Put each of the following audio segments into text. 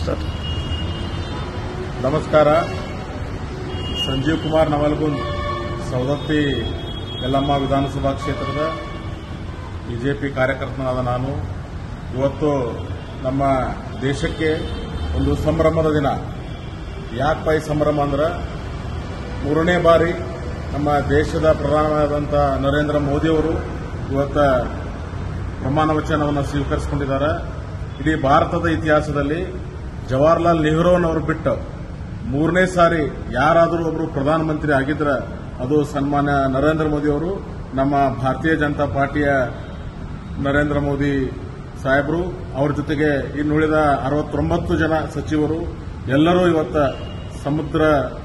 start ನಮಸ್ಕಾರ ಸಂಜೀವ್ ಕುಮಾರ್ ನವಲ್ಗುಂದ್ ಸವದತ್ತಿ ಯಲ್ಲಮ್ಮ ವಿಧಾನಸಭಾ ಕ್ಷೇತ್ರದ ಬಿಜೆಪಿ ಕಾರ್ಯಕರ್ತನಾದ ನಾನು ಇವತ್ತು ನಮ್ಮ ದೇಶಕ್ಕೆ ಒಂದು ಸಂಭ್ರಮದ ದಿನ ಯಾಕಪ್ಪ ಈ ಸಂಭ್ರಮ ಅಂದ್ರೆ ಮೂರನೇ ಬಾರಿ ನಮ್ಮ ದೇಶದ ಪ್ರಧಾನವಾದಂಥ ನರೇಂದ್ರ ಮೋದಿಯವರು ಇವತ್ತ ಪ್ರಮಾಣ ವಚನವನ್ನು ಸ್ವೀಕರಿಸಿಕೊಂಡಿದ್ದಾರೆ ಇಡೀ ಭಾರತದ ಇತಿಹಾಸದಲ್ಲಿ ಜವಾಹರ್ಲಾಲ್ ನೆಹರೂನವರು ಬಿಟ್ಟು ಮೂರನೇ ಸಾರಿ ಯಾರಾದರೂ ಒಬ್ಬರು ಪ್ರಧಾನಮಂತ್ರಿ ಆಗಿದ್ರೆ ಅದು ಸನ್ಮಾನ್ಯ ನರೇಂದ್ರ ಮೋದಿ ಅವರು ನಮ್ಮ ಭಾರತೀಯ ಜನತಾ ಪಾರ್ಟಿಯ ನರೇಂದ್ರ ಮೋದಿ ಸಾಹೇಬರು ಅವ್ರ ಜೊತೆಗೆ ಇನ್ನುಳಿದ ಅರವತ್ತೊಂಬತ್ತು ಜನ ಸಚಿವರು ಎಲ್ಲರೂ ಇವತ್ತ ಸಮುದ್ರ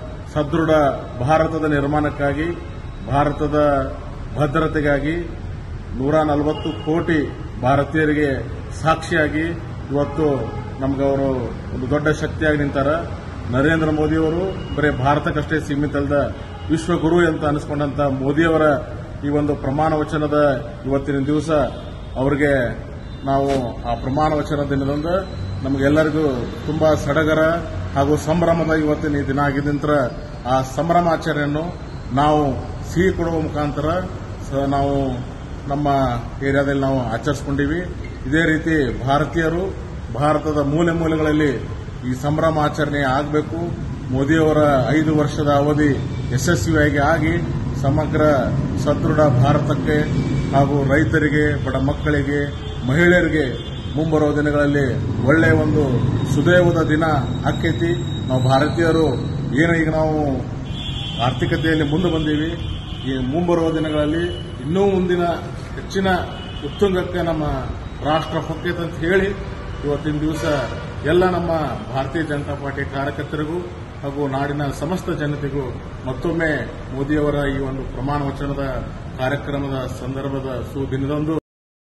ಸದೃಢ ಭಾರತದ ನಿರ್ಮಾಣಕ್ಕಾಗಿ ಭಾರತದ ಭದ್ರತೆಗಾಗಿ ನೂರ ನಲವತ್ತು ಕೋಟಿ ಭಾರತೀಯರಿಗೆ ಸಾಕ್ಷಿಯಾಗಿ ಇವತ್ತು ನಮ್ಗೆ ಅವರು ಒಂದು ದೊಡ್ಡ ಶಕ್ತಿಯಾಗಿ ನಿಂತಾರ ನರೇಂದ್ರ ಮೋದಿಯವರು ಬರೀ ಭಾರತಕ್ಕಷ್ಟೇ ಸೀಮಿತ ಅಲ್ಲದ ವಿಶ್ವಗುರು ಅಂತ ಅನಿಸ್ಕೊಂಡಂತ ಮೋದಿಯವರ ಈ ಒಂದು ಪ್ರಮಾಣ ವಚನದ ಇವತ್ತಿನ ದಿವಸ ಅವರಿಗೆ ನಾವು ಆ ಪ್ರಮಾಣ ವಚನ ದಿನದಂದು ನಮಗೆಲ್ಲರಿಗೂ ತುಂಬಾ ಸಡಗರ ಹಾಗೂ ಸಂಭ್ರಮದ ಇವತ್ತಿನ ಈ ದಿನ ಆಗಿದ್ದಂತರ ಆ ಸಂಭ್ರಮಾಚರಣೆಯನ್ನು ನಾವು ಸಿಹಿ ಕೊಡುವ ಮುಖಾಂತರ ಸ- ನಾವು ನಮ್ಮ ಏರಿಯಾದಲ್ಲಿ ನಾವು ಆಚರಿಸ್ಕೊಂಡಿವಿ ಇದೇ ರೀತಿ ಭಾರತೀಯರು ಭಾರತದ ಮೂಲೆ ಮೂಲೆಗಳಲ್ಲಿ ಈ ಸಂಭ್ರಮಾಚರಣೆ ಆಗಬೇಕು ಮೋದಿಯವರ ಐದು ವರ್ಷದ ಅವಧಿ ಯಶಸ್ವಿಯಾಗಿ ಆಗಿ ಸಮಗ್ರ ಸದೃಢ ಭಾರತಕ್ಕೆ ಹಾಗೂ ರೈತರಿಗೆ ಬಡ ಮಕ್ಕಳಿಗೆ ಮಹಿಳೆಯರಿಗೆ ಮುಂಬರುವ ದಿನಗಳಲ್ಲಿ ಒಳ್ಳೆಯ ಒಂದು ಸುದೈವದ ದಿನ ಆಕೈತಿ ನಾವು ಭಾರತೀಯರು ಏನು ಈಗ ನಾವು ಆರ್ಥಿಕತೆಯಲ್ಲಿ ಮುಂದೆ ಬಂದೀವಿ ಈ ಮುಂಬರುವ ದಿನಗಳಲ್ಲಿ ಇನ್ನೂ ಮುಂದಿನ ಹೆಚ್ಚಿನ ಉತ್ತುಂಗಕ್ಕೆ ನಮ್ಮ ರಾಷ್ಟ್ರ ಹೊಕ್ಕೈತೆ ಅಂತ ಹೇಳಿ ಇವತ್ತಿನ ದಿವಸ ಎಲ್ಲ ನಮ್ಮ ಭಾರತೀಯ ಜನತಾ ಪಾರ್ಟಿ ಕಾರ್ಯಕರ್ತರಿಗೂ ಹಾಗೂ ನಾಡಿನ ಸಮಸ್ತ ಜನತೆಗೂ ಮತ್ತೊಮ್ಮೆ ಮೋದಿಯವರ ಈ ಒಂದು ಪ್ರಮಾಣ ವಚನದ ಕಾರ್ಯಕ್ರಮದ ಸಂದರ್ಭದ ಸುದಿನದಂದು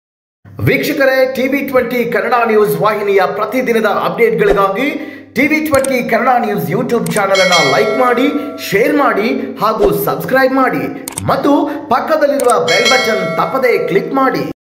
ವೀಕ್ಷಕರೇ ಟಿವಿ ಟ್ವೆಂಟಿ ಕನ್ನಡ ನ್ಯೂಸ್ ವಾಹಿನಿಯ ಪ್ರತಿದಿನದ ಅಪ್ಡೇಟ್ಗಳಿಗಾಗಿ TV twenty Kannada news YouTube channel ಅನ್ನು ಲೈಕ್ ಮಾಡಿ ಶೇರ್ ಮಾಡಿ ಹಾಗೂ ಸಬ್ಸ್ಕ್ರೈಬ್ ಮಾಡಿ ಮತ್ತು ಪಕ್ಕದಲ್ಲಿರುವ ಬೆಲ್ ಬಟನ್ ತಪ್ಪದೇ ಕ್ಲಿಕ್ ಮಾಡಿ